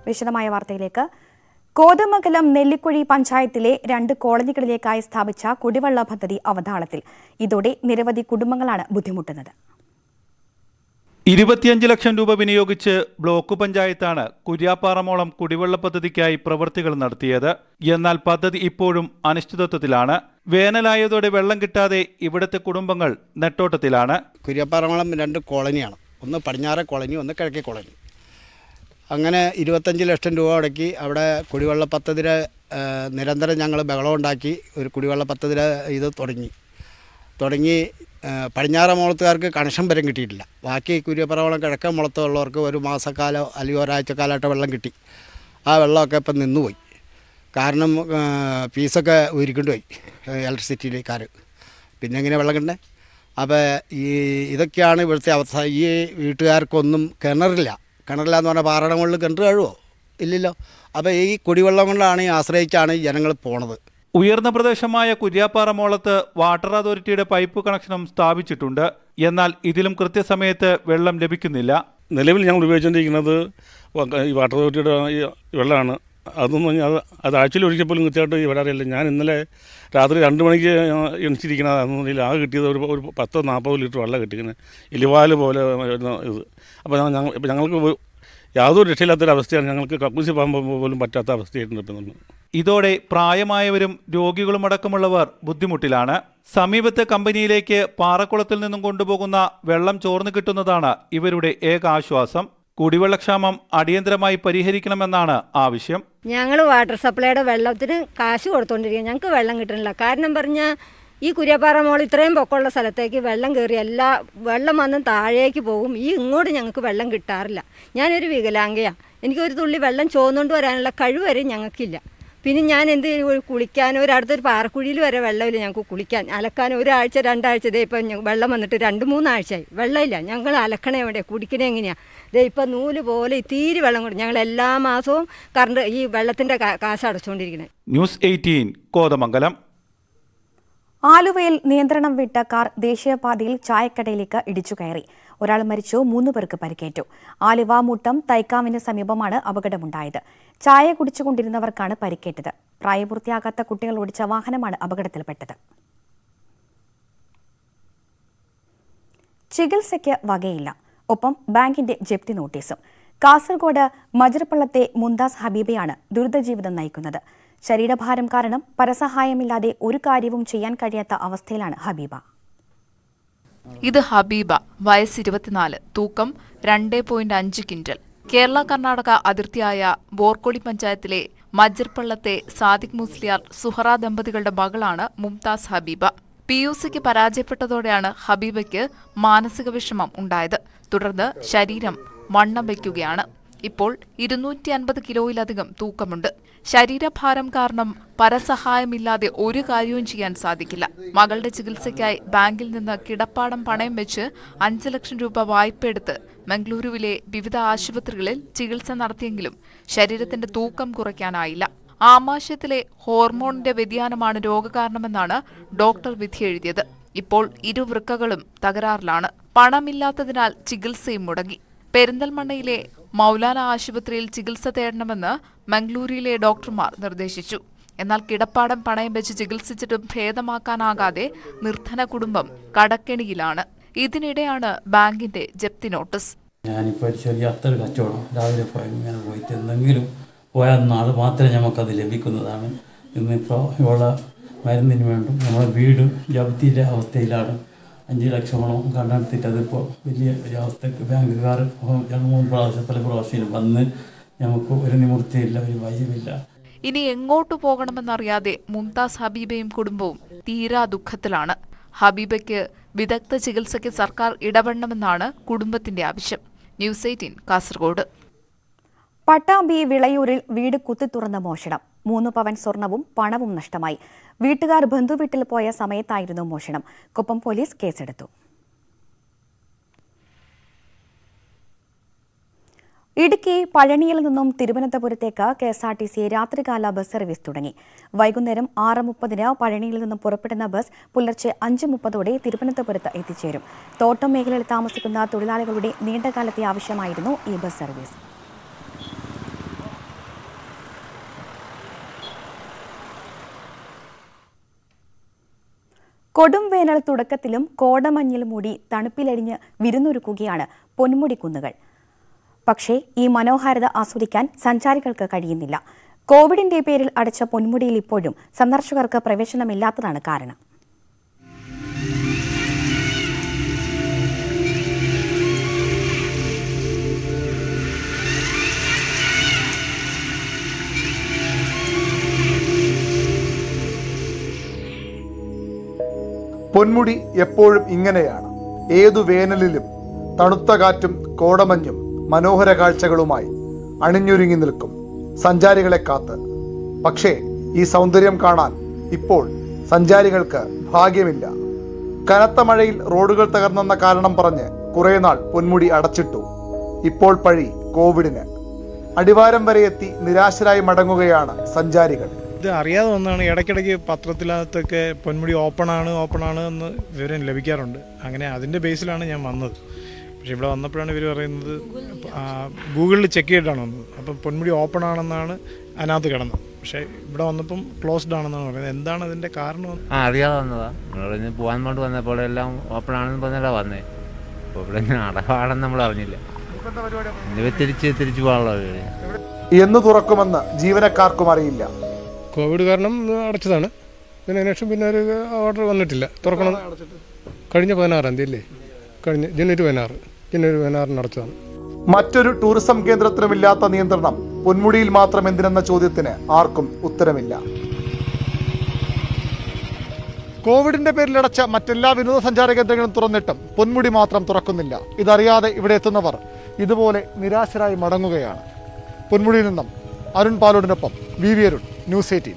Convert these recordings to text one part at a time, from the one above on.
വിശദമായ വാർത്തയിലേക്ക് കോതമംഗലം നെല്ലിക്കുഴി പഞ്ചായത്തിലെ രണ്ട് കോളനികളിലേക്കായി സ്ഥാപിച്ച കുടിവെള്ള പദ്ധതി അവതാളത്തിൽ ഇതോടെ നിരവധി കുടുംബങ്ങളാണ് ബുദ്ധിമുട്ടുന്നത് ഇരുപത്തിയഞ്ച് ലക്ഷം രൂപ വിനിയോഗിച്ച് ബ്ലോക്ക് പഞ്ചായത്താണ് കുര്യാപ്പാറമോളം കുടിവെള്ള പദ്ധതിക്കായി പ്രവൃത്തികൾ നടത്തിയത് എന്നാൽ പദ്ധതി ഇപ്പോഴും അനിശ്ചിതത്വത്തിലാണ് വേനലായതോടെ വെള്ളം കിട്ടാതെ ഇവിടുത്തെ കുടുംബങ്ങൾ നെട്ടോട്ടത്തിലാണ് കുര്യപ്പാറമളം രണ്ട് കോളനിയാണ് ഒന്ന് പടിഞ്ഞാറെ കോളനി ഒന്ന് കിഴക്കേ കോളനി അങ്ങനെ ഇരുപത്തഞ്ച് ലക്ഷം രൂപ മുടക്കി അവിടെ കുടിവെള്ള പദ്ധതിയുടെ ആ, നിരന്തരം ഞങ്ങൾ ബഹളം ഉണ്ടാക്കി ഒരു കുടിവെള്ള പദ്ധതിയുടെ ഇത് തുടങ്ങി തുടങ്ങി ആ, പടിഞ്ഞാറെ മുളത്തുകാർക്ക് കണക്ഷൻ വരെ കിട്ടിയിട്ടില്ല ബാക്കി കുര്യപ്പറവളം കിഴക്കൻ മുളത്തുള്ളവർക്ക് ഒരു മാസക്കാലം അല്ലെങ്കിൽ ഒരാഴ്ചക്കാലമായിട്ട് വെള്ളം കിട്ടി ആ വെള്ളമൊക്കെ ഇപ്പം നിന്നുപോയി കാരണം ആ, ഫീസൊക്കെ ഉരുക്കൊണ്ട് പോയി ഇലക്ട്രിസിറ്റിയിലേക്കാർ പിന്നെ എങ്ങനെ വെള്ളം കിട്ടണേ അപ്പോൾ ഈ ഇതൊക്കെയാണ് ഇവിടുത്തെ അവസ്ഥ ഈ വീട്ടുകാർക്കൊന്നും കിണറില്ല കിണറില്ല എന്ന് പറഞ്ഞാൽ പാറയുടെ മുകളിൽ കിണർ കഴിവോ ഇല്ലല്ലോ അപ്പോൾ ഈ കുടിവെള്ളം കൊണ്ടാണ് ഈ ആശ്രയിച്ചാണ് ഈ ജനങ്ങൾ പോണത് ഉയർന്ന പ്രദേശമായ കുര്യാപ്പാറ മോളത്ത് വാട്ടർ അതോറിറ്റിയുടെ പൈപ്പ് കണക്ഷനും സ്ഥാപിച്ചിട്ടുണ്ട് എന്നാൽ ഇതിലും കൃത്യസമയത്ത് വെള്ളം ലഭിക്കുന്നില്ല നിലവിൽ ഞങ്ങൾ ഉപയോഗിച്ചുകൊണ്ടിരിക്കുന്നത് വ- ഈ വാട്ടർ അതോറിറ്റിയുടെ ഈ വെള്ളമാണ് അതൊന്നും ഞാൻ- അത് അത് ആഴ്ചയിൽ ഒരിക്കൽ പോലും കൃത്യമായിട്ട് ഈ വരാറില്ല ഞാൻ ഇന്നലെ രാത്രി രണ്ട് മണിക്ക് എണിച്ചിരിക്കുന്നത് അതൊന്നും ആകെ കിട്ടിയത് ഒരു ഒരു പത്തോ നാൽപ്പതോ ലിറ്റർ വെള്ളം കിട്ടിക്കുന്നത് എലിവാല് പോലെ വരുന്ന ഇത് അപ്പോൾ ഞങ്ങൾ ഇപ്പം ഞങ്ങൾക്ക് ഒരു- യാതൊരു രക്ഷയില്ലാത്തൊരവസ്ഥയാണ് ഞങ്ങൾക്ക് കക്കൂസി പോകാൻ പോലും പറ്റാത്ത അവസ്ഥയായിട്ടുണ്ട് ഇപ്പം നമ്മൾ ഇതോടെ പ്രായമായവരും രോഗികളുമടക്കമുള്ളവർ ബുദ്ധിമുട്ടിലാണ് സമീപത്തെ കമ്പനിയിലേക്ക് പാറക്കുളത്തിൽ നിന്നും കൊണ്ടുപോകുന്ന വെള്ളം ചോർന്നു കിട്ടുന്നതാണ് ഇവരുടെ ഏക ആശ്വാസം കുടിവെള്ളക്ഷാമം അടിയന്തരമായി പരിഹരിക്കണമെന്നാണ് ആവശ്യം ഞങ്ങൾ വാട്ടർ സപ്ലൈയുടെ വെള്ളത്തിന് കാശ് കൊടുത്തോണ്ടിരിക്കുക ഞങ്ങൾക്ക് വെള്ളം കിട്ടണില്ല കാരണം പറഞ്ഞാൽ ഈ കുര്യപ്പാറ മോൾ ഇത്രയും പൊക്കമുള്ള സ്ഥലത്തേക്ക് വെള്ളം കയറി എല്ലാ വെള്ളം വന്ന് താഴേക്ക് പോകും ഈ ഇങ്ങോട്ട് ഞങ്ങൾക്ക് വെള്ളം കിട്ടാറില്ല ഞാനൊരു വികലാംഗയാണ് എനിക്കൊരു തുള്ളി വെള്ളം ചോന്നുകൊണ്ട് വരാനുള്ള കഴിവ് വരെ ഞങ്ങൾക്കില്ല പിന്നെ ഞാൻ എന്ത് ചെയ്യും? ഒരു കുളിക്കാനോ ഒരു അടുത്തൊരു പാറക്കുഴിയിൽ വരെ വെള്ളമില്ല ഞങ്ങൾക്ക് കുളിക്കാൻ അലക്കാൻ ഒരാഴ്ച രണ്ടാഴ്ച ദേ ഇപ്പം ഞ- വെള്ളം വന്നിട്ട് രണ്ട് മൂന്നാഴ്ചയായി വെള്ളമില്ല ഞങ്ങൾ അലക്കണേ എവിടെ കുടിക്കണേ എങ്ങനെയാണ് ദേ ഇപ്പം നൂല് പോലെ തീരെ വെള്ളം കൊണ്ട് ഞങ്ങൾ എല്ലാ മാസവും കറണ്ട് ഈ വെള്ളത്തിൻ്റെ കാശ് അടച്ചുകൊണ്ടിരിക്കണേ ന്യൂസ് എയ്റ്റീൻ കോതമംഗലം ആലുവയിൽ നിയന്ത്രണം വിട്ട കാർ ദേശീയപാതയിൽ ചായക്കടയിലേക്ക് ഇടിച്ചു കയറി ഒരാൾ മരിച്ചു മൂന്ന് പേർക്ക് പരിക്കേറ്റു ആലുവ മുട്ടം തൈക്കാവിന് സമീപമാണ് അപകടമുണ്ടായത് ചായ കുടിച്ചുകൊണ്ടിരുന്നവർക്കാണ് പരിക്കേറ്റത് പ്രായപൂർത്തിയാകാത്ത കുട്ടികൾ ഓടിച്ച വാഹനമാണ് അപകടത്തിൽപ്പെട്ടത് ചികിത്സയ്ക്ക് വകയില്ല ഒപ്പം ബാങ്കിന്റെ ജപ്തി നോട്ടീസും കാസർഗോഡ് മജർപ്പള്ളത്തെ മുന്താസ് ഹബീബയാണ് ദുരിതജീവിതം നയിക്കുന്നത് ശരീരഭാരം കാരണം പരസഹായമില്ലാതെ ഒരു കാര്യവും ചെയ്യാൻ കഴിയാത്ത അവസ്ഥയിലാണ് ഹബീബ ഇത് ഹബീബ വയസ്സ് ഇരുപത്തിനാല് തൂക്കം രണ്ട് പോയിന്റ് അഞ്ച് ക്വിന്റൽ കേരള കർണാടക അതിർത്തിയായ ബോർക്കൊളി പഞ്ചായത്തിലെ മജ്ജർപ്പള്ളത്തെ സാദിഖ് മുസ്ലിയാർ സുഹറ ദമ്പതികളുടെ മകളാണ് മുംതാസ് ഹബീബ പി യു സിക്ക് പരാജയപ്പെട്ടതോടെയാണ് ഹബീബയ്ക്ക് മാനസിക വിഷമം ഉണ്ടായത് തുടർന്ന് ശരീരം വണ്ണം വയ്ക്കുകയാണ് ഇപ്പോൾ ഇരുന്നൂറ്റി അൻപത് കിലോയിലധികം തൂക്കമുണ്ട് ശരീരഭാരം കാരണം പരസഹായമില്ലാതെ ഒരു കാര്യവും ചെയ്യാൻ സാധിക്കില്ല മകളുടെ ചികിത്സയ്ക്കായി ബാങ്കിൽ നിന്ന് കിടപ്പാടം പണയം വെച്ച് അഞ്ച് ലക്ഷം രൂപ വായ്പയെടുത്ത് മംഗളൂരുവിലെ വിവിധ ആശുപത്രികളിൽ ചികിത്സ നടത്തിയെങ്കിലും ശരീരത്തിന്റെ തൂക്കം കുറയ്ക്കാനായില്ല ആമാശയത്തിലെ ഹോർമോണിന്റെ വ്യതിയാനമാണ് രോഗകാരണമെന്നാണ് ഡോക്ടർ വിധി എഴുതിയത് ഇപ്പോൾ ഇരുവൃക്കകളും തകരാറിലാണ് പണമില്ലാത്തതിനാൽ ചികിത്സയും മുടങ്ങി പെരിന്തൽമണ്ണയിലെ മൗലാന ആശുപത്രിയിൽ ചികിത്സ തേടണമെന്ന് മംഗളൂരുവിലെ ഡോക്ടർമാർ നിർദ്ദേശിച്ചു എന്നാൽ കിടപ്പാടം പണയം വെച്ച് ചികിത്സിച്ചിട്ടും ഭേദമാക്കാനാകാതെ നിർധന കുടുംബം കടക്കെണിയിലാണ് ഇതിനിടെയാണ് ബാങ്കിന്റെ ജപ്തി നോട്ടീസ് ഞാനിപ്പോൾ ഒരു ചെറിയ അത്തർ കച്ചവടം രാവിലെ പോയി ഇങ്ങനെ പോയിട്ട് എന്തെങ്കിലും പോയാൽ നാൾ മാത്രമേ നമുക്കത് ലഭിക്കുന്നതാണ് ഇന്നിപ്പോൾ ഇവിടെ മരുന്നിന് വേണ്ടും നമ്മുടെ വീട് ജപ്തിയിലെ അവസ്ഥയിലാണ് അഞ്ച് ലക്ഷമോളം കണ്ടെടുത്തിട്ട് അതിപ്പോൾ വലിയ ഒരു അവസ്ഥക്ക് ബാങ്കുകാർ രണ്ട് മൂന്ന് പ്രാവശ്യം പല പ്രാവശ്യം വന്ന് നമുക്ക് ഒരു നിവൃത്തിയില്ല ഒരു വഴിയുമില്ല ഇനി എങ്ങോട്ടു പോകണമെന്നറിയാതെ മുംതാസ് ഹബീബയും കുടുംബവും തീരാ ദുഃഖത്തിലാണ് ഹബീബയ്ക്ക് വിദഗ്ധ ചികിത്സയ്ക്ക് സർക്കാർ ഇടപെടണമെന്നാണ് കുടുംബത്തിന്റെ ആവശ്യം ന്യൂസ് എയ്റ്റീൻ കാസർഗോഡ് പട്ടാമ്പി വിളയൂരിൽ വീട് കുത്തിത്തുറന്ന മോഷണം മൂന്ന് പവൻ സ്വർണവും പണവും നഷ്ടമായി വീട്ടുകാർ ബന്ധുവീട്ടിൽ പോയ സമയത്തായിരുന്നു മോഷണം കൊപ്പം പോലീസ് കേസെടുത്തു ഇടുക്കി പഴനിയിൽ നിന്നും തിരുവനന്തപുരത്തേക്ക് K S R T C രാത്രികാല ബസ് സർവീസ് തുടങ്ങി വൈകുന്നേരം ആറ് മുപ്പതിന് പഴനിയിൽ നിന്നും പുറപ്പെടുന്ന ബസ് പുലർച്ചെ അഞ്ച് മുപ്പതോടെ തിരുവനന്തപുരത്ത് എത്തിച്ചേരും തോട്ടം മേഖലയിൽ താമസിക്കുന്ന തൊഴിലാളികളുടെ നീണ്ടകാലത്തെ ആവശ്യമായിരുന്നു ഈ ബസ് സർവീസ് കൊടും വേനൽ തുടക്കത്തിലും കോടമഞ്ഞിൽ മൂടി തണുപ്പിലടിഞ്ഞ് വിരുന്നൊരുക്കുകയാണ് പൊന്മുടി കുന്നുകൾ പക്ഷേ ഈ മനോഹാരിത ആസ്വദിക്കാൻ സഞ്ചാരികൾക്ക് കഴിയുന്നില്ല കോവിഡിന്റെ പേരിൽ അടച്ച പൊന്മുടിയിൽ ഇപ്പോഴും സന്ദർശകർക്ക് പ്രവേശനമില്ലാത്തതാണ് കാരണം പൊന്മുടി എപ്പോഴും ഇങ്ങനെയാണ് ഏതു വേനലിലും തണുത്ത കാറ്റും കോടമഞ്ഞും മനോഹര കാഴ്ചകളുമായി അണിഞ്ഞൊരുങ്ങി നിൽക്കും സഞ്ചാരികളെ കാത്ത് പക്ഷേ ഈ സൗന്ദര്യം കാണാൻ ഇപ്പോൾ സഞ്ചാരികൾക്ക് ഭാഗ്യമില്ല കനത്ത മഴയിൽ റോഡുകൾ തകർന്നെന്ന കാരണം പറഞ്ഞ് കുറേ നാൾ പൊന്മുടി അടച്ചിട്ടു ഇപ്പോൾ പഴി കോവിഡിന് അടിവാരം വരെ എത്തി നിരാശരായി മടങ്ങുകയാണ് സഞ്ചാരികൾ ഇത് അറിയാതെ ഒന്നാണ് ഇടയ്ക്കിടയ്ക്ക് പത്രത്തിനകത്തൊക്കെ പൊന്മുടി ഓപ്പൺ ആണ് ഓപ്പൺ ആണ് എന്ന് വിവരം ലഭിക്കാറുണ്ട് അങ്ങനെ അതിൻ്റെ ബേസിലാണ് ഞാൻ വന്നത് പക്ഷേ ഇവിടെ വന്നപ്പോഴാണ് ഇവർ പറയുന്നത് ആ, ഗൂഗിളിൽ ചെക്ക് ചെയ്തിട്ടാണ് വന്നത് അപ്പം പൊന്മുടി ഓപ്പൺ ആണെന്നാണ് അതിനകത്ത് കിടന്നത് പക്ഷേ ഇവിടെ വന്നപ്പം ക്ലോസ്ഡ് ആണെന്നാണ് പറയുന്നത് എന്താണ് അതിൻ്റെ കാരണം ആ അറിയാതെ വന്നതാ ഇവിടെ നിന്ന് പോകാൻ വേണ്ടി വന്നപ്പോൾ എല്ലാം ഓപ്പൺ ആണെന്ന് പറഞ്ഞാ വന്നേ അപ്പോൾ ഇവിടെ ഇങ്ങനെ അടവാണെന്ന് നമ്മൾ അറിഞ്ഞില്ല ഇനി തിരിച്ച് തിരിച്ചു പോകാനുള്ള പരിപാടി എന്ന് തുറക്കുമെന്ന് ജീവനക്കാർക്കും അറിയില്ല കോവിഡ് കാരണം അടച്ചതാണ് പിന്നെ അതിനുശേഷം പിന്നെ ഒരു ഓർഡർ വന്നിട്ടില്ല തുറക്കണം കഴിഞ്ഞ പതിനാറാം തീയതി അല്ലേ കഴിഞ്ഞ ജനുവരി പതിനാറ് ജനുവരി പതിനാറിന് അടച്ചതാണ് മറ്റൊരു ടൂറിസം കേന്ദ്രത്തിനുമില്ലാത്ത നിയന്ത്രണം പൊന്മുടിയിൽ മാത്രം എന്തിനെന്ന ചോദ്യത്തിന് ആർക്കും ഉത്തരമില്ല കോവിഡിന്റെ പേരിൽ അടച്ച മറ്റെല്ലാ വിനോദസഞ്ചാര കേന്ദ്രങ്ങളും തുറന്നിട്ടും പൊന്മുടി മാത്രം തുറക്കുന്നില്ല ഇതറിയാതെ ഇവിടെ എത്തുന്നവർ ഇതുപോലെ നിരാശരായി മടങ്ങുകയാണ് പൊന്മുടിയിൽ നിന്നും അരുൺ പാലോടിനൊപ്പം V V Arun news eighteen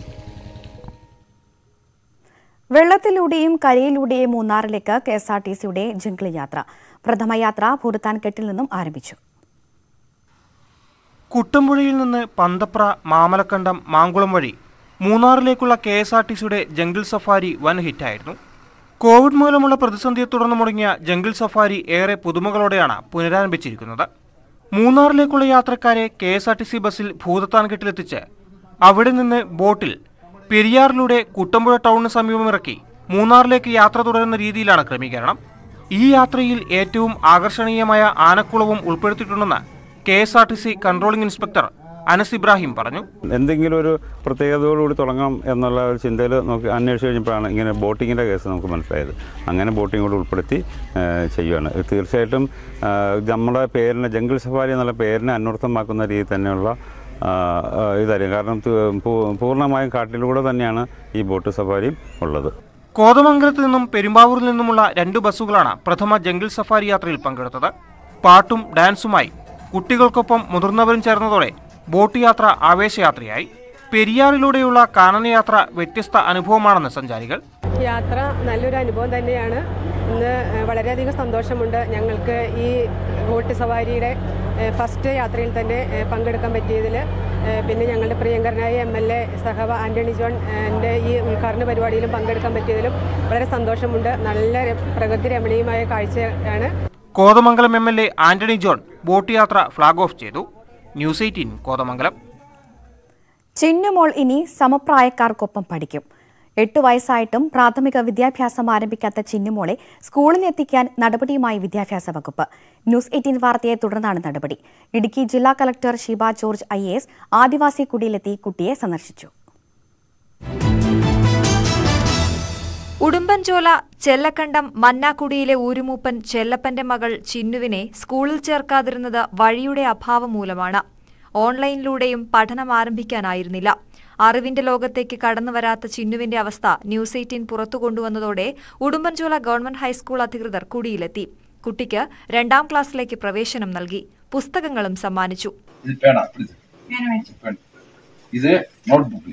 വെള്ളത്തിലൂടെയും കരയിലൂടെയും മൂന്നാറിലേക്ക് കെ എസ് ആർ ടി സിയുടെ ജംഗിൾ യാത്ര പ്രഥമ യാത്ര ഭൂട്ടാൻകെട്ടിൽ നിന്നും ആരംഭിച്ചു കുട്ടമ്പുഴയിൽ നിന്ന് പന്തപ്ര മാമലക്കണ്ടം മാങ്കുളം വഴി മൂന്നാറിലേക്കുള്ള കെ എസ് ആർ ടി സിയുടെ ജംഗിൾ സഫാരി വൻ ഹിറ്റായിരുന്നു കോവിഡ് മൂലമുള്ള പ്രതിസന്ധിയെ തുടർന്ന് മുടങ്ങിയ ജംഗിൾ സഫാരി ഏറെ പുതുമകളോടെയാണ് പുനരാരംഭിച്ചിരിക്കുന്നത് മൂന്നാറിലേക്കുള്ള യാത്രക്കാരെ K S R T C ബസ്സിൽ ഭൂതത്താൻകെട്ടിലെത്തിച്ച് അവിടെ നിന്ന് ബോട്ടിൽ പെരിയാറിലൂടെ കുട്ടമ്പുഴ ടൗണിന് സമീപം ഇറക്കി മൂന്നാറിലേക്ക് യാത്ര തുടരുന്ന രീതിയിലാണ് ക്രമീകരണം ഈ യാത്രയിൽ ഏറ്റവും ആകർഷണീയമായ ആനക്കുളവും ഉൾപ്പെടുത്തിയിട്ടുണ്ടെന്ന് K S R T C controlling inspector Anas Ibrahim പറഞ്ഞു എന്തെങ്കിലും ഒരു പ്രത്യേകതയോടുകൂടി തുടങ്ങാം എന്നുള്ള ഒരു ചിന്തയിൽ നോക്കി അന്വേഷിച്ച് കഴിഞ്ഞപ്പോഴാണ് ഇങ്ങനെ ബോട്ടിങ്ങിൻ്റെ കേസ് നമുക്ക് മനസ്സിലായത് അങ്ങനെ ബോട്ടിംഗ് കൂടി ഉൾപ്പെടുത്തി ആ, ചെയ്യുകയാണ് ഇത് തീർച്ചയായിട്ടും ആ, നമ്മുടെ പേരിനെ ജംഗിൾ സഫാരി എന്നുള്ള പേരിനെ അന്വർത്ഥമാക്കുന്ന രീതിയിൽ തന്നെയുള്ള ആ, ആ, ഇതായിരിക്കും കാരണം തു- പൂ- പൂർണ്ണമായും കാട്ടിലൂടെ തന്നെയാണ് ഈ ബോട്ട് സഫാരിയും ഉള്ളത് കോതമംഗലത്ത് നിന്നും പെരുമ്പാവൂരിൽ നിന്നുമുള്ള രണ്ട് ബസ്സുകളാണ് പ്രഥമ ജംഗിൾ സഫാരി യാത്രയിൽ പങ്കെടുത്തത് പാട്ടും ഡാൻസുമായി കുട്ടികൾക്കൊപ്പം മുതിർന്നവരും ചേർന്നതോടെ ബോട്ട് യാത്ര ആവേശയാത്രയായി പെരിയാറിലൂടെയുള്ള കാനനയാത്ര വ്യത്യസ്ത അനുഭവമാണെന്ന് സഞ്ചാരികൾ യാത്ര നല്ലൊരു അനുഭവം തന്നെയാണ് ഇന്ന് ഏഹ്, വളരെയധികം സന്തോഷമുണ്ട് ഞങ്ങൾക്ക് ഈ ബോട്ട് സവാരിയുടെ ഏഹ്, ഫസ്റ്റ് യാത്രയിൽ തന്നെ ഏഹ്, പങ്കെടുക്കാൻ പറ്റിയതിൽ ഏഹ്, പിന്നെ ഞങ്ങളുടെ പ്രിയങ്കരനായ എം എൽ എ സഹവ ആൻ്റണി ജോൺ എൻ്റെ ഈ ഉദ്ഘാടന പരിപാടിയിലും പങ്കെടുക്കാൻ പറ്റിയതിലും വളരെ സന്തോഷമുണ്ട് നല്ല ര- പ്രകൃതി രമണീയമായ കാഴ്ചയാണ് Kothamangalam M L A Antony John boat യാത്ര ഫ്ളാഗ് ഓഫ് ചെയ്തു ന്യൂസ് എയ്റ്റീൻ കോതമംഗലം ചിന്നുമോൾ ഇനി സമപ്രായക്കാർക്കൊപ്പം പഠിക്കും എട്ടു വയസ്സായിട്ടും പ്രാഥമിക വിദ്യാഭ്യാസം ആരംഭിക്കാത്ത ചിന്നുമോളെ സ്കൂളിലെത്തിക്കാൻ നടപടിയുമായി വിദ്യാഭ്യാസ വകുപ്പ് ന്യൂസ് എയ്റ്റീൻ വാർത്തയെ തുടർന്നാണ് നടപടി ഇടുക്കി ജില്ലാ collector Sheeba George I S ആദിവാസി കുടിയിലെത്തി കുട്ടിയെ സന്ദർശിച്ചു ഉടുമ്പൻചോല ചെല്ലക്കണ്ടം മന്നാക്കുടിയിലെ ഊരുമൂപ്പൻ ചെല്ലപ്പന്റെ മകൾ ചിന്നുവിനെ സ്കൂളിൽ ചേർക്കാതിരുന്നത് വഴിയുടെ അഭാവം മൂലമാണ് ഓൺലൈനിലൂടെയും പഠനം ആരംഭിക്കാനായിരുന്നില്ല അറിവിന്റെ ലോകത്തേക്ക് കടന്നുവരാത്ത ചിന്നുവിന്റെ അവസ്ഥ ന്യൂസ് എയ്റ്റീൻ പുറത്തു കൊണ്ടുവന്നതോടെ ഉടുമ്പൻചോല ഗവൺമെന്റ് ഹൈസ്കൂൾ അധികൃതർ കുടിയിലെത്തി കുട്ടിക്ക് രണ്ടാം ക്ലാസ്സിലേക്ക് പ്രവേശനം നൽകി പുസ്തകങ്ങളും സമ്മാനിച്ചു ഇത് പേന പെൻ ഇത് നോട്ട്ബുക്ക്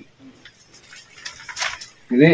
ഇത്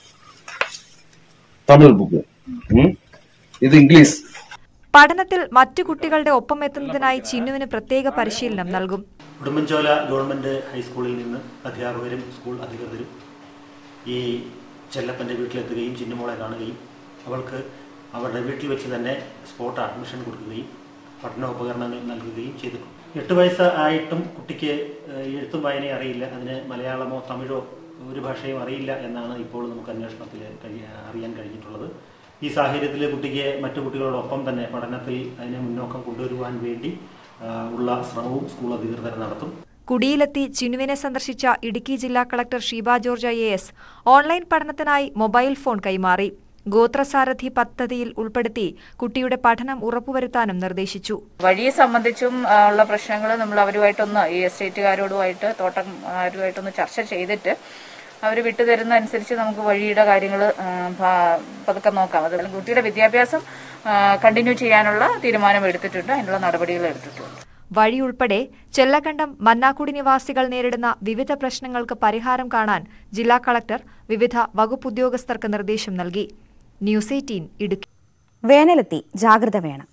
തമിഴ് ബുക്ക് ഇത് ഇംഗ്ലീഷ് പഠനത്തിൽ മറ്റു കുട്ടികളുടെ ഒപ്പം എത്തുന്നതിനായി ചിന്നുവിന് പ്രത്യേക പരിശീലനം നൽകും ഉടുമ്പൻചോല ഗവൺമെൻറ് ഹൈസ്കൂളിൽ നിന്ന് അധ്യാപകരും സ്കൂൾ അധികൃതരും ഈ ചെല്ലപ്പൻ്റെ വീട്ടിലെത്തുകയും ചിന്നുമോളെ കാണുകയും അവൾക്ക് അവരുടെ വീട്ടിൽ വെച്ച് തന്നെ സ്പോട്ട് അഡ്മിഷൻ കൊടുക്കുകയും പഠനോപകരണങ്ങൾ നൽകുകയും ചെയ്തിട്ടുണ്ട് എട്ട് വയസ്സ് ആയിട്ടും കുട്ടിക്ക് ഏഹ്, എഴുത്തും വായനയും അറിയില്ല അതിന് മലയാളമോ തമിഴോ ഒരു ഭാഷയും അറിയില്ല എന്നാണ് ഇപ്പോൾ നമുക്ക് അന്വേഷണത്തിൽ കഴിയ അറിയാൻ കഴിഞ്ഞിട്ടുള്ളത് ഈ സാഹചര്യത്തിൽ കുട്ടിക്ക് മറ്റു കുട്ടികളോടൊപ്പം തന്നെ പഠനത്തിൽ അതിനെ മുന്നോക്കം കൊണ്ടുവരുവാൻ വേണ്ടി ആ, ഉള്ള ശ്രമവും സ്കൂൾ അധികൃതർ നടത്തും കുടിയിലെത്തി ചിനുവിനെ സന്ദർശിച്ച ഇടുക്കി ജില്ലാ collector Sheeba George I S online പഠനത്തിനായി മൊബൈൽ ഫോൺ കൈമാറി ഗോത്രസാരഥി പദ്ധതിയിൽ ഉൾപ്പെടുത്തി കുട്ടിയുടെ പഠനം ഉറപ്പുവരുത്താനും നിർദ്ദേശിച്ചു വഴിയെ സംബന്ധിച്ചും ആ, ഉള്ള പ്രശ്നങ്ങൾ നമ്മൾ അവരുമായിട്ടൊന്ന് ഈ എസ്റ്റേറ്റുകാരോടുമായിട്ട് തോട്ടംകാരുമായിട്ടൊന്ന് ചർച്ച ചെയ്തിട്ട് അവർ വിട്ടുതരുന്ന അനുസരിച്ച് നമുക്ക് വഴിയുടെ കാര്യങ്ങൾ പതുക്കെ നോക്കാം അത് കുട്ടിയുടെ വിദ്യാഭ്യാസം കണ്ടിന്യൂ ചെയ്യാനുള്ള തീരുമാനം എടുത്തിട്ടുണ്ട് അതിനുള്ള നടപടികൾ എടുത്തിട്ടുണ്ട് വഴി ഉൾപ്പെടെ ചെല്ലക്കണ്ടം മന്നാക്കുടി നിവാസികൾ നേരിടുന്ന വിവിധ പ്രശ്നങ്ങൾക്ക് പരിഹാരം കാണാൻ ജില്ലാ കളക്ടർ വിവിധ വകുപ്പ് ഉദ്യോഗസ്ഥർക്ക് നിർദ്ദേശം നൽകി ന്യൂസ് എയ്റ്റീൻ ഇടുക്കി വേനലെത്തി ജാഗ്രത വേണം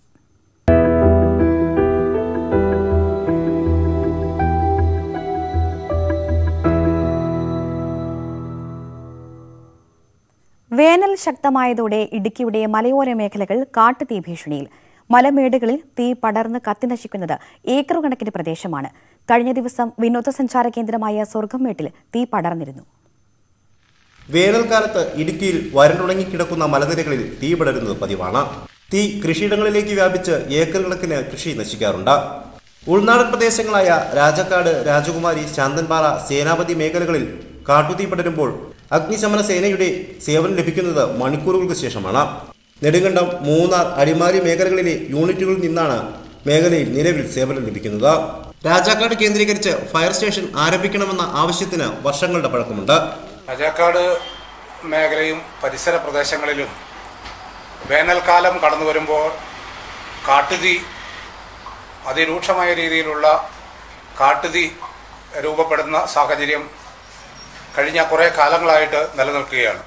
വേനൽ ശക്തമായതോടെ ഇടുക്കിയുടെ മലയോര മേഖലകൾ കാട്ടുതീ ഭീഷണിയിൽ മലമേടുകളിൽ തീ പടർന്ന് കത്തിനശിക്കുന്നത് ഏക്കർ കണക്കിന് പ്രദേശമാണ് കഴിഞ്ഞ ദിവസം വിനോദസഞ്ചാര കേന്ദ്രമായ സ്വർഗംമേട്ടിൽ തീ പടർന്നിരുന്നു വേനൽക്കാലത്ത് ഇടുക്കിയിൽ വരണ്ടുണങ്ങിക്കിടക്കുന്ന മലനിരകളിൽ തീ പടരുന്നത് പതിവാണ് തീ കൃഷിയിടങ്ങളിലേക്ക് വ്യാപിച്ച് ഏക്കർ കണക്കിന് കൃഷി നശിക്കാറുണ്ട് ഉൾനാടൻ പ്രദേശങ്ങളായ രാജക്കാട് രാജകുമാരി ശാന്തൻപാറ സേനാപതി മേഖലകളിൽ കാട്ടുതീ പടരുമ്പോൾ അഗ്നിശമന സേനയുടെ സേവനം ലഭിക്കുന്നത് മണിക്കൂറുകൾക്ക് ശേഷമാണ് നെടുങ്കണ്ടം മൂന്നാർ അടിമാലി മേഖലകളിലെ യൂണിറ്റുകളിൽ നിന്നാണ് മേഖലയിൽ നിലവിൽ സേവനം ലഭിക്കുന്നത് രാജാക്കാട് കേന്ദ്രീകരിച്ച് ഫയർ സ്റ്റേഷൻ ആരംഭിക്കണമെന്ന ആവശ്യത്തിന് വർഷങ്ങളുടെ പഴക്കമുണ്ട് രാജാക്കാട് മേഖലയും പരിസര പ്രദേശങ്ങളിലും വേനൽക്കാലം കടന്നു വരുമ്പോൾ കാട്ടുതീ അതിരൂക്ഷമായ രീതിയിലുള്ള കാട്ടുതീ രൂപപ്പെടുന്ന സാഹചര്യം കഴിഞ്ഞ കുറേ കാലങ്ങളായിട്ട് നിലനിൽക്കുകയാണ്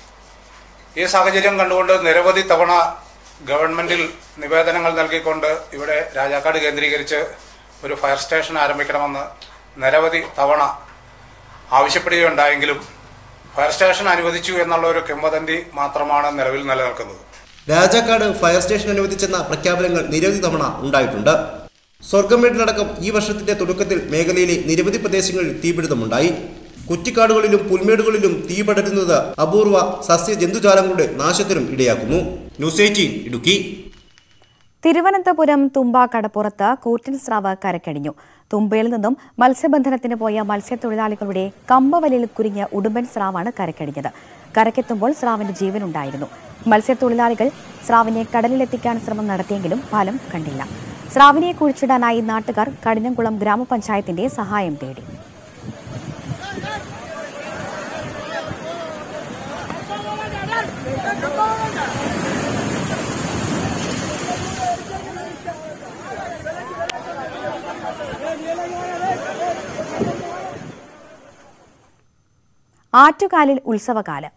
ഈ സാഹചര്യം കണ്ടുകൊണ്ട് നിരവധി തവണ ഗവൺമെൻറ്റിൽ നിവേദനങ്ങൾ നൽകിക്കൊണ്ട് ഇവിടെ രാജാക്കാട് കേന്ദ്രീകരിച്ച് ഒരു ഫയർ സ്റ്റേഷൻ ആരംഭിക്കണമെന്ന് നിരവധി തവണ ആവശ്യപ്പെടുകയുണ്ടായെങ്കിലും ഫയർ സ്റ്റേഷൻ അനുവദിച്ചു എന്നുള്ള ഒരു കിംവദന്തി മാത്രമാണ് നിലവിൽ നിലനിൽക്കുന്നത് രാജാക്കാട് ഫയർ സ്റ്റേഷൻ അനുവദിച്ചെന്ന പ്രഖ്യാപനങ്ങൾ നിരവധി തവണ ഉണ്ടായിട്ടുണ്ട് സ്വർഗംവീട്ടിലടക്കം ഈ വർഷത്തിന്റെ തുടക്കത്തിൽ മേഖലയിലെ നിരവധി പ്രദേശങ്ങളിൽ തീപിടുത്തമുണ്ടായി കുറ്റിക്കാടുകളിലും പുൽമേടുകളിലും തീ പടരുന്നത് അപൂർവ സസ്യ ജന്തുജാലങ്ങളുടെ നാശത്തിനും ഇടയാക്കുന്നു ന്യൂസ് എയ്റ്റീൻ ഇടുക്കി തിരുവനന്തപുരം തുമ്പ കടപ്പുറത്ത് കൂറ്റൻ സ്രാവ് കരക്കടിഞ്ഞു തുമ്പയിൽ നിന്നും മത്സ്യബന്ധനത്തിന് പോയ മത്സ്യത്തൊഴിലാളികളുടെ കമ്പവലിൽ കുരുങ്ങിയ ഉടുമ്പൻ സ്രാവാണ് കരക്കടിഞ്ഞത് കരക്കെത്തുമ്പോൾ സ്രാവിന് ജീവനുണ്ടായിരുന്നു മത്സ്യത്തൊഴിലാളികൾ സ്രാവിനെ കടലിലെത്തിക്കാൻ ശ്രമം നടത്തിയെങ്കിലും ഫലം കണ്ടില്ല സ്രാവിനെ കുഴിച്ചിടാനായി നാട്ടുകാർ കഠിനംകുളം ഗ്രാമപഞ്ചായത്തിന്റെ സഹായം തേടി ആറ്റുകാലിൽ ഉത്സവകാലം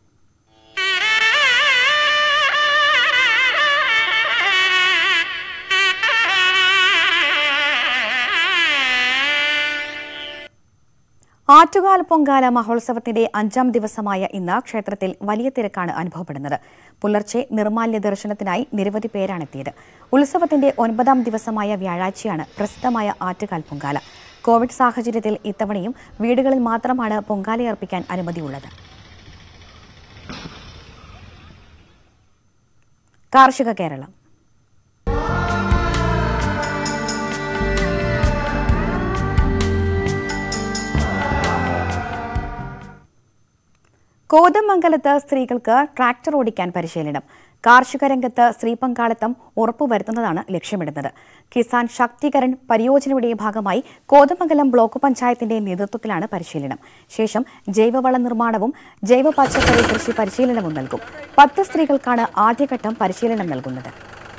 ആറ്റുകാൽ പൊങ്കാല മഹോത്സവത്തിന്റെ അഞ്ചാം ദിവസമായ ഇന്ന് ക്ഷേത്രത്തിൽ വലിയ തിരക്കാണ് അനുഭവപ്പെടുന്നത് പുലർച്ചെ നിർമാല്യ ദർശനത്തിനായി നിരവധി പേരാണെത്തിയത് ഉത്സവത്തിന്റെ ഒൻപതാം ദിവസമായ വ്യാഴാഴ്ചയാണ് പ്രസിദ്ധമായ ആറ്റുകാൽ പൊങ്കാല കോവിഡ് സാഹചര്യത്തിൽ ഇത്തവണയും വീടുകളിൽ മാത്രമാണ് പൊങ്കാലയർപ്പിക്കാൻ അനുമതിയുള്ളത് കാർഷിക കേരളം കോതമംഗലത്ത് സ്ത്രീകൾക്ക് ട്രാക്ടർ ഓടിക്കാൻ പരിശീലനം കാർഷിക രംഗത്ത് സ്ത്രീ പങ്കാളിത്തം ഉറപ്പുവരുത്തുന്നതാണ് ലക്ഷ്യമിടുന്നത് കിസാൻ ശാക്തീകരൺ പരിയോജനയുടെ ഭാഗമായി കോതമംഗലം ബ്ലോക്ക് പഞ്ചായത്തിന്റെ നേതൃത്വത്തിലാണ് പരിശീലനം ശേഷം ജൈവവള നിർമ്മാണവും ജൈവ പച്ചക്കറി കൃഷി പരിശീലനവും നൽകും പത്ത് സ്ത്രീകൾക്കാണ് ആദ്യഘട്ടം പരിശീലനം നൽകുന്നത്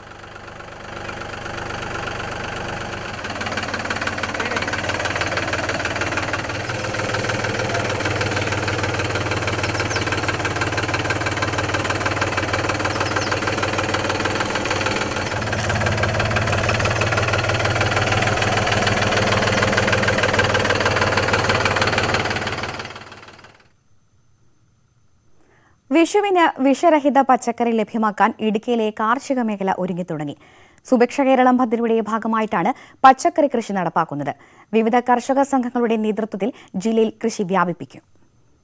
വിഷുവിന് വിഷരഹിത പച്ചക്കറി ലഭ്യമാക്കാൻ ഇടുക്കിയിലെ കാർഷിക മേഖല ഒരുങ്ങിത്തുടങ്ങി സുഭിക്ഷ കേരളം പദ്ധതിയുടെ ഭാഗമായിട്ടാണ് പച്ചക്കറി കൃഷി നടപ്പാക്കുന്നത് വിവിധ കർഷക സംഘങ്ങളുടെ നേതൃത്വത്തിൽ ജില്ലയിൽ കൃഷി വ്യാപിപ്പിക്കും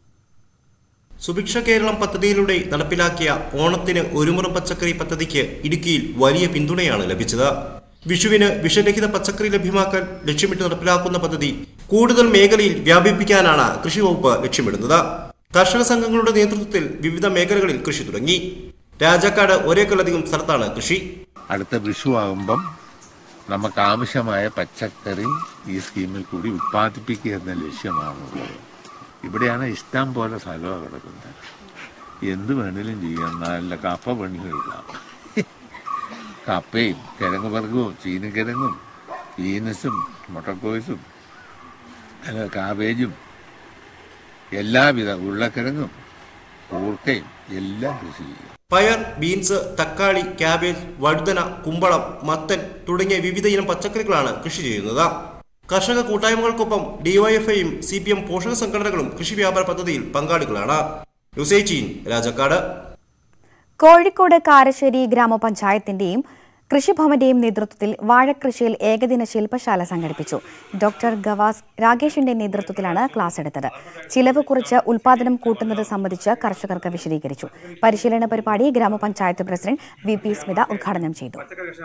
സുഭിക്ഷ കേരളം പദ്ധതിയിലൂടെ നടപ്പിലാക്കിയ ഓണത്തിന് ഒരുമുറം പച്ചക്കറി പദ്ധതിക്ക് ഇടുക്കിയിൽ വലിയ പിന്തുണയാണ് ലഭിച്ചത് വിഷുവിന് വിഷരഹിത പച്ചക്കറി ലഭ്യമാക്കാൻ ലക്ഷ്യമിട്ട് നടപ്പിലാക്കുന്ന പദ്ധതി കൂടുതൽ മേഖലയിൽ വ്യാപിപ്പിക്കാനാണ് കൃഷി വകുപ്പ് ലക്ഷ്യമിടുന്നത് കർഷക സംഘങ്ങളുടെ നേതൃത്വത്തിൽ വിവിധ മേഖലകളിൽ കൃഷി തുടങ്ങി രാജാക്കാട് ഒരേക്കലധികം സ്ഥലത്താണ് കൃഷി അടുത്ത വിഷു ആകുമ്പം നമുക്ക് ആവശ്യമായ പച്ചക്കറി ഈ സ്കീമിൽ കൂടി ഉത്പാദിപ്പിക്കുക എന്ന ലക്ഷ്യമാണുള്ളത് ഇവിടെയാണ് ഇഷ്ടം പോലെ സ്ഥലമാണ് കിടക്കുന്നത് എന്ത് വേണേലും ചെയ്യാം നല്ല കപ്പ പണികളില്ല കപ്പയും കിഴങ്ങ് വർഗവും ചീനക്കിഴങ്ങും ബീനസും മുട്ടക്കോയ്സും അല്ല കാബേജും എല്ലാവിധ ഉരുളക്കിഴങ്ങും കൂർക്കയും എല്ലാം കൃഷി ചെയ്യും പയർ ബീൻസ് തക്കാളി ക്യാബേജ് വഴുതന കുമ്പളം മത്തൻ തുടങ്ങിയ വിവിധ ഇനം പച്ചക്കറികളാണ് കൃഷി ചെയ്യുന്നത് കർഷക കൂട്ടായ്മകൾക്കൊപ്പം ഡിവൈഎഫ്ഐയും സി പി എം പോഷക സംഘടനകളും കൃഷി വ്യാപാര പദ്ധതിയിൽ പങ്കാളികളാണ് യുസൈച്ചീൻ രാജക്കാട് കോഴിക്കോട് കാരശ്ശേരി ഗ്രാമപഞ്ചായത്തിന്റെയും കൃഷിഭവന്റെയും നേതൃത്വത്തിൽ വാഴക്കൃഷിയിൽ ഏകദിന ശില്പശാല സംഘടിപ്പിച്ചു ഡോക്ടർ ഗവാസ് രാകേഷിന്റെ നേതൃത്വത്തിലാണ് ക്ലാസ് എടുത്തത് ചിലവ് കുറച്ച് ഉൽപാദനം കൂട്ടുന്നത് സംബന്ധിച്ച് കർഷകർക്ക് വിശദീകരിച്ചു പരിശീലന പരിപാടി ഗ്രാമപഞ്ചായത്ത് പ്രസിഡന്റ് വി പി സ്മിത ഉദ്ഘാടനം ചെയ്തു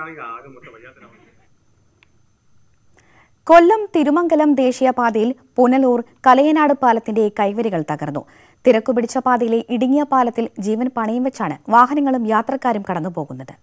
കൊല്ലം തിരുമംഗലം ദേശീയപാതയിൽ പുനലൂർ കലയനാട് പാലത്തിന്റെ കൈവരികൾ തകർന്നു തിരക്കുപിടിച്ച പാതയിലെ ഇടുങ്ങിയ പാലത്തിൽ ജീവൻ പണയം വെച്ചാണ് വാഹനങ്ങളും യാത്രക്കാരും കടന്നുപോകുന്നത്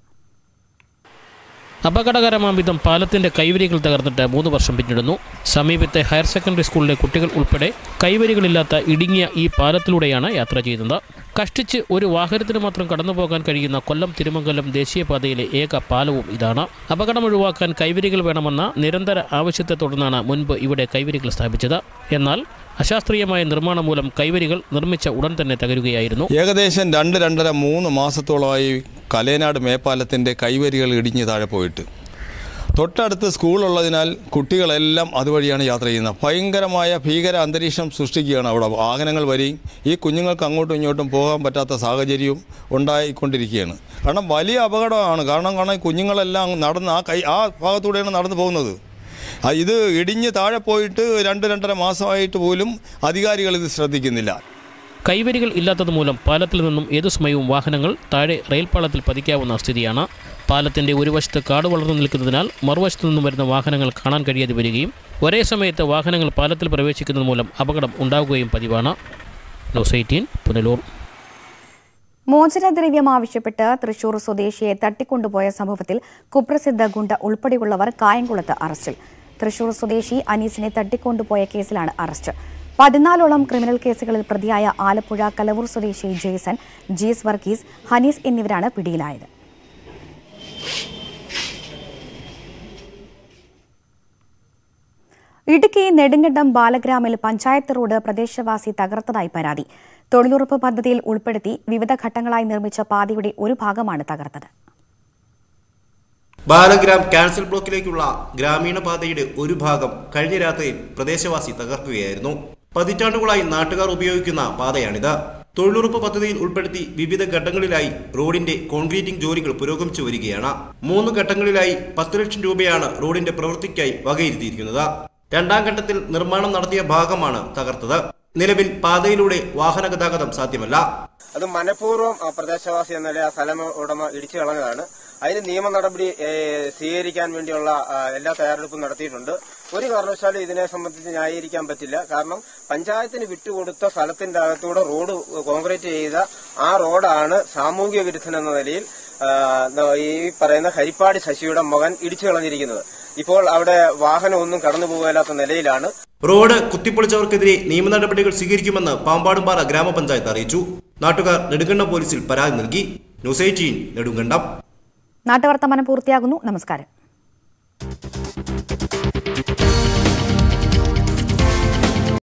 അപകടകരമാം വിധം പാലത്തിന്റെ കൈവരികൾ തകർന്നിട്ട് മൂന്ന് വർഷം പിന്നിടുന്നു സമീപത്തെ ഹയർ സെക്കൻഡറി സ്കൂളിലെ കുട്ടികൾ ഉൾപ്പെടെ കൈവരികളില്ലാത്ത ഇടുങ്ങിയ ഈ പാലത്തിലൂടെയാണ് യാത്ര ചെയ്യുന്നത് കഷ്ടിച്ച് ഒരു വാഹനത്തിന് മാത്രം കടന്നുപോകാൻ കഴിയുന്ന കൊല്ലം തിരുമംഗലം ദേശീയപാതയിലെ ഏക പാലവും ഇതാണ് അപകടം ഒഴിവാക്കാൻ കൈവരികൾ വേണമെന്ന നിരന്തര ആവശ്യത്തെ തുടർന്നാണ് മുൻപ് ഇവിടെ കൈവരികൾ സ്ഥാപിച്ചത് എന്നാൽ അശാസ്ത്രീയമായ നിർമ്മാണം മൂലം കൈവരികൾ നിർമ്മിച്ച ഉടൻ തന്നെ തകരുകയായിരുന്നു ഏകദേശം രണ്ട് രണ്ടര മൂന്ന് മാസത്തോളമായി കലേനാട് മേപ്പാലത്തിൻ്റെ കൈവരികൾ ഇടിഞ്ഞ് താഴെ പോയിട്ട് തൊട്ടടുത്ത് സ്കൂളുള്ളതിനാൽ കുട്ടികളെല്ലാം അതുവഴിയാണ് യാത്ര ചെയ്യുന്നത് ഭയങ്കരമായ ഭീകര അന്തരീക്ഷം സൃഷ്ടിക്കുകയാണ് അവിടെ വാഹനങ്ങൾ വരികയും ഈ കുഞ്ഞുങ്ങൾക്ക് അങ്ങോട്ടും ഇങ്ങോട്ടും പോകാൻ പറ്റാത്ത സാഹചര്യവും ഉണ്ടായിക്കൊണ്ടിരിക്കുകയാണ് കാരണം വലിയ അപകടമാണ് കാരണം കാരണം ഈ കുഞ്ഞുങ്ങളെല്ലാം നടന്ന് ആ കൈ ആ ഭാഗത്തൂടെയാണ് നടന്നു പോകുന്നത് ആ ഇത് ഇടിഞ്ഞ് താഴെ പോയിട്ട് രണ്ട് രണ്ടര മാസമായിട്ട് പോലും അധികാരികൾ ഇത് ശ്രദ്ധിക്കുന്നില്ല കൈവരികൾ ഇല്ലാത്തത് മൂലം പാലത്തിൽ നിന്നും ഏതു സമയവും വാഹനങ്ങൾ താഴെ റെയിൽ പാളത്തിൽ പതിക്കാവുന്ന സ്ഥിതിയാണ് പാലത്തിന്റെ ഒരു വശത്ത് കാട് വളർന്നു നിൽക്കുന്നതിനാൽ മറുവശത്തു നിന്നും വരുന്ന വാഹനങ്ങൾ കാണാൻ കഴിയാതെ വരികയും ഒരേ സമയത്ത് വാഹനങ്ങൾ പാലത്തിൽ പ്രവേശിക്കുന്നത് മൂലം അപകടം ഉണ്ടാകുകയും പതിവാണ് ന്യൂസ് എയ്റ്റീൻ പുനലൂർ മോചനദ്രവ്യം ആവശ്യപ്പെട്ട് തൃശൂർ സ്വദേശിയെ തട്ടിക്കൊണ്ടുപോയ സംഭവത്തിൽ കുപ്രസിദ്ധ ഗുണ്ട ഉൾപ്പെടെയുള്ളവർ കായംകുളത്ത് അറസ്റ്റിൽ തൃശൂർ സ്വദേശി അനീസിനെ തട്ടിക്കൊണ്ടുപോയ കേസിലാണ് അറസ്റ്റ് പതിനാലോളം ക്രിമിനൽ കേസുകളിൽ പ്രതിയായ ആലപ്പുഴ കലവൂർ സ്വദേശി ജെയ്സൺ ജീസ് വർഗീസ് ഹനീസ് എന്നിവരാണ് പിടിയിലായത് ഇടുക്കി നെടുങ്കണ്ടം ബാലഗ്രാമിൽ പഞ്ചായത്ത് റോഡ് പ്രദേശവാസി തകർത്തതായി പരാതി തൊഴിലുറപ്പ് പദ്ധതിയിൽ ഉൾപ്പെടുത്തി വിവിധ ഘട്ടങ്ങളായി നിർമ്മിച്ച പാതയുടെ ഒരു ഭാഗമാണ് തകർത്തത് ബാലഗ്രാം ക്യാൻസൽ ബ്ലോക്കിലേക്കുള്ള ഗ്രാമീണ പാതയുടെ ഒരു ഭാഗം കഴിഞ്ഞ രാത്രിയിൽ പ്രദേശവാസി തകർക്കുകയായിരുന്നു പതിറ്റാണ്ടുകളായി നാട്ടുകാർ ഉപയോഗിക്കുന്ന പാതയാണിത് തൊഴിലുറപ്പ് പദ്ധതിയിൽ ഉൾപ്പെടുത്തി വിവിധ ഘട്ടങ്ങളിലായി റോഡിന്റെ കോൺക്രീറ്റിംഗ് ജോലികൾ പുരോഗമിച്ചു വരികയാണ് മൂന്ന് ഘട്ടങ്ങളിലായി പത്ത് ലക്ഷം രൂപയാണ് റോഡിന്റെ പ്രവൃത്തിക്കായി വകയിരുത്തിയിരിക്കുന്നത് രണ്ടാം ഘട്ടത്തിൽ നിർമ്മാണം നടത്തിയ ഭാഗമാണ് തകർത്തത് നിലവിൽ പാതയിലൂടെ വാഹന ഗതാഗതം സാധ്യമല്ല അത് മനഃപൂർവ്വം ആ പ്രദേശവാസി എന്ന നിലയിൽ ആ സ്ഥലം ഉടമ ഇടിച്ചു കളഞ്ഞതാണ് അതിന് നിയമ നടപടി ഏ, സ്വീകരിക്കാൻ വേണ്ടിയുള്ള ആ, എല്ലാ തയ്യാറെടുപ്പും നടത്തിയിട്ടുണ്ട് ഒരു കാരണവശാലും ഇതിനെ സംബന്ധിച്ച് ന്യായീകരിക്കാൻ പറ്റില്ല കാരണം പഞ്ചായത്തിന് വിട്ടുകൊടുത്ത സ്ഥലത്തിന്റെ അകത്തൂടെ റോഡ് കോൺക്രീറ്റ് ചെയ്ത ആ റോഡാണ് സാമൂഹിക വിരുദ്ധൻ എന്ന നിലയിൽ ആ, ഈ പറയുന്ന ഹരിപ്പാട് ശശിയുടെ മകൻ ഇടിച്ചു കളഞ്ഞിരിക്കുന്നത് ഇപ്പോൾ അവിടെ വാഹനം ഒന്നും കടന്നു പോകാത്ത നിലയിലാണ് റോഡ് കുത്തിപ്പൊളിച്ചവർക്കെതിരെ നിയമ നടപടികൾ സ്വീകരിക്കുമെന്ന് പാമ്പാടുംപാറ ഗ്രാമപഞ്ചായത്ത് അറിയിച്ചു നാട്ടുകാർ നെടുങ്കണ്ടം പോലീസിൽ പരാതി നൽകി ന്യൂസ് എയ്റ്റീൻ നെടുങ്കണ്ടം നാട്ടുവർത്തമാനം പൂർത്തിയാകുന്നു നമസ്കാരം